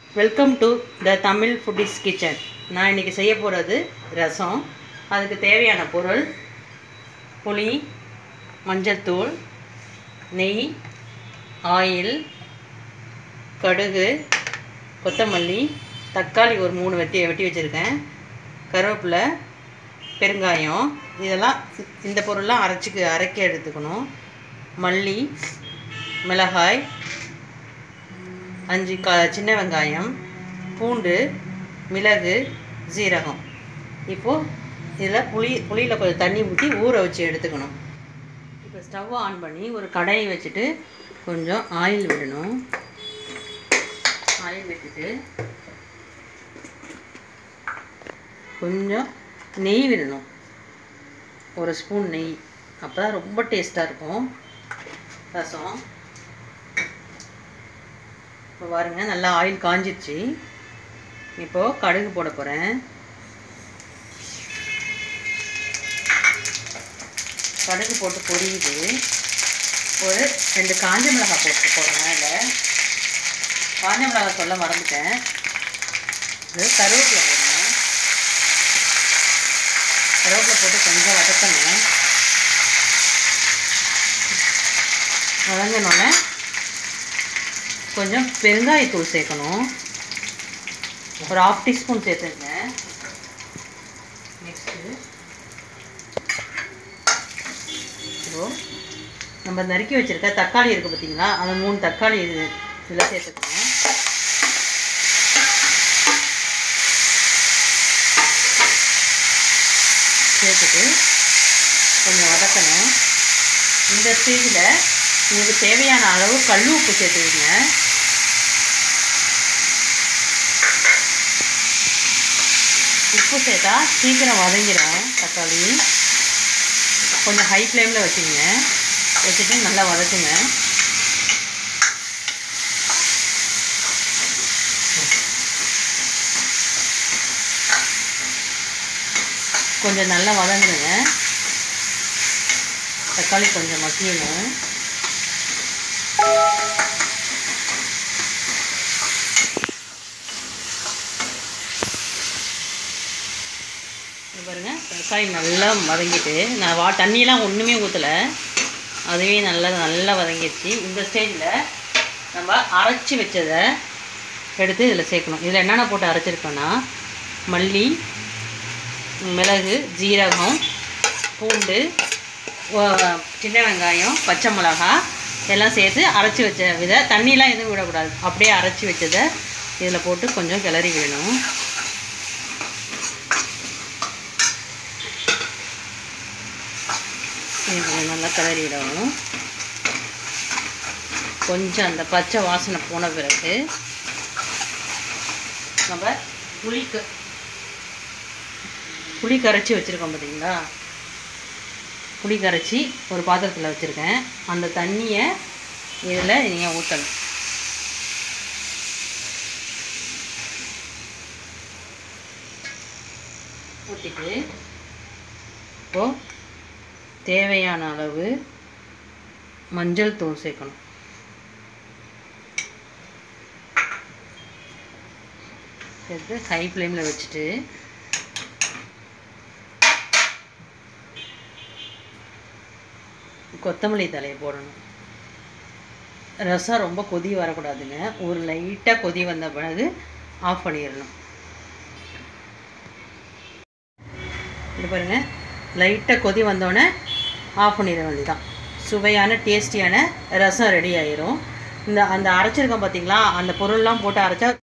welcome to the Tamil foodies kitchen நான் இன்றைக்கி செய்ய போகிறது ரசம் அதுக்கு தேவையான பொருள் புளி மஞ்சள்தூள் நெய் ஆயில் கடுகு கொத்தமல்லி தக்காளி ஒரு மூணு வெட்டி வெட்டி வச்சுருக்கேன் கருவேப்பிலை பெருங்காயம் இதெல்லாம் இந்த பொருள்லாம் அரைச்சிக்கு அரைக்க எடுத்துக்கணும் மல்லி மிளகாய் அஞ்சு க சின்ன வெங்காயம் பூண்டு மிளகு ஜீரகம் இப்போது இதில் புளி புளியில் கொஞ்சம் தண்ணி ஊற்றி ஊற வச்சு எடுத்துக்கணும் இப்போ ஸ்டவ் ஆன் பண்ணி ஒரு கடாயை வச்சுட்டு கொஞ்சம் ஆயில் விடணும் ஆயில் விட்டுட்டு கொஞ்சம் நெய் விடணும் ஒரு ஸ்பூன் நெய் அப்போ தான் ரொம்ப டேஸ்ட்டாக இருக்கும் ரசம் இப்போ பாருங்க நல்லா ஆயில் காஞ்சிருச்சு இப்போது கடுகு போட போகிறேன் கடுகு போட்டு பொரியுது ஒரு ரெண்டு காஞ்ச மிளகாய் போட்டு போடுறேன் அதில் காஞ்ச மிளகாய் சொல்ல மறந்துட்டேன் இது கருவேப்பிலை போடணும் கருவேப்பிலை போட்டு கொஞ்சம் வதக்கணும் வதங்கினோடனே கொஞ்சம் பெருங்காயத்தூள் சேர்க்கணும் ஒரு ஆஃப் டீஸ்பூன் சேர்த்துருங்க நெக்ஸ்ட்டு இப்போ நம்ம நறுக்கி வச்சுருக்க தக்காளி இருக்குது பார்த்தீங்களா அந்த மூணு தக்காளி இது இதில் சேர்த்துக்கணும் சேர்த்துட்டு கொஞ்சம் வதக்கணும் இந்த ஸ்டேஜில் உங்களுக்கு தேவையான அளவு கல் உப்பு சேர்த்துக்கிங்க உப்பு சேர்த்தா சீக்கிரம் வதங்கிடும் தக்காளி கொஞ்சம் ஹை ஃப்ளேமில் வச்சுங்க வச்சுட்டு நல்லா வதக்குங்க கொஞ்சம் நல்லா வதங்குங்க தக்காளி கொஞ்சம் மசியணும் பாருங்க தக்காளி நல்லா வதங்கிட்டு நான் வா தண்ணியெலாம் ஒன்றுமே ஊற்றலை அதுவே நல்லா நல்லா வதங்கிடுச்சு இந்த ஸ்டேஜில் நம்ம அரைச்சி வச்சதை எடுத்து இதில் சேர்க்கணும் இதில் என்னென்ன போட்டு அரைச்சிருக்கோன்னா மல்லி மிளகு ஜீரகம் பூண்டு சின்ன வெங்காயம் பச்சை மிளகா எல்லாம் சேர்த்து அரைச்சி வச்ச விதை தண்ணிலாம் எதுவும் விடக்கூடாது அப்படியே அரைச்சி வச்சதை இதில் போட்டு கொஞ்சம் கிளறி வேணும் கொஞ்சம் நல்லா கிளறி விடணும் கொஞ்சம் அந்த பச்சை வாசனை போன பிறகு நம்ம புளிக்கு புளி கரைச்சி வச்சுருக்கோம் பார்த்தீங்களா புளி கரைச்சி ஒரு பாத்திரத்தில் வச்சுருக்கேன் அந்த தண்ணியை இதில் நீங்கள் ஊற்றணும் ஊற்றிட்டு இப்போது தேவையான அளவு மஞ்சள் தூள் சேர்க்கணும் சேர்த்து ஹை ஃப்ளேமில் வச்சுட்டு கொத்தமல்லி தலையை போடணும் ரசம் ரொம்ப கொதி வரக்கூடாதுங்க ஒரு லைட்டாக கொதி வந்த பிறகு ஆஃப் பண்ணிடணும் இது பாருங்கள் லைட்டாக கொதி வந்தோடனே ஆஃப் பண்ணிட வேண்டியதான் சுவையான டேஸ்டியான ரசம் ரெடி ஆயிரும் இந்த அந்த அரைச்சிருக்கோம் பார்த்தீங்களா அந்த பொருள்லாம் போட்டு அரைச்சா